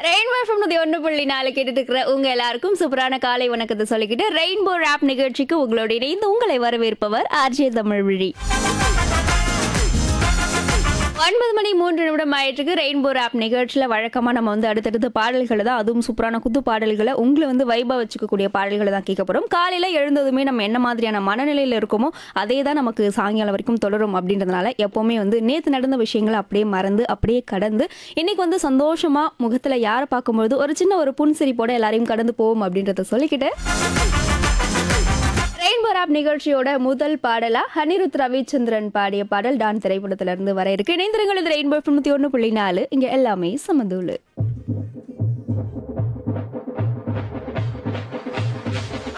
rainbow FM நூத்தி ஒன்று புள்ளி நாலு கேட்டுட்டு இருக்கிற உங்க எல்லாருக்கும் சூப்பரான காலை வணக்கத்தை சொல்லிக்கிட்டு ரெயின்போ ராப் நிகழ்ச்சிக்கு உங்களோட இணைந்து உங்களை வரவேற்பவர் ஆர்ஜே தமிழ் விழி ஒன்பது மணி மூன்று நிமிடம் ஆயிட்டுருக்கு ரெயின்போ ராப் நிகழ்ச்சியில் வழக்கமாக நம்ம வந்து அடுத்தடுத்த பாடல்களை தான் அதுவும் சூப்பரான குத்து பாடல்களை உங்களை வந்து வைபா வச்சுக்கக்கூடிய பாடல்களை தான் கேட்க போகிறோம் காலையில் எழுந்ததுமே நம்ம என்ன மாதிரியான மனநிலையில் இருக்கோமோ அதே தான் நமக்கு சாயங்காலம் வரைக்கும் தொடரும் அப்படின்றதுனால எப்போவுமே வந்து நேற்று நடந்த விஷயங்களை அப்படியே மறந்து அப்படியே கடந்து இன்னைக்கு வந்து சந்தோஷமாக முகத்தில் யாரை பார்க்கும்பொழுது ஒரு சின்ன ஒரு புன்சிரிப்போட எல்லாரையும் கடந்து போவோம் அப்படின்றத சொல்லிக்கிட்டு ரெயின்போ ராப் நிகழ்ச்சியோட முதல் பாடலா ஹனிருத் ரவிச்சந்திரன் பாடிய பாடல் டான் திரைப்படத்துல இருந்து வர இருக்கு இணைந்திருங்கள் இது ரெயின்போ தொண்ணூத்தி ஒன்று புள்ளி நாலு இங்க எல்லாமே சமதூளு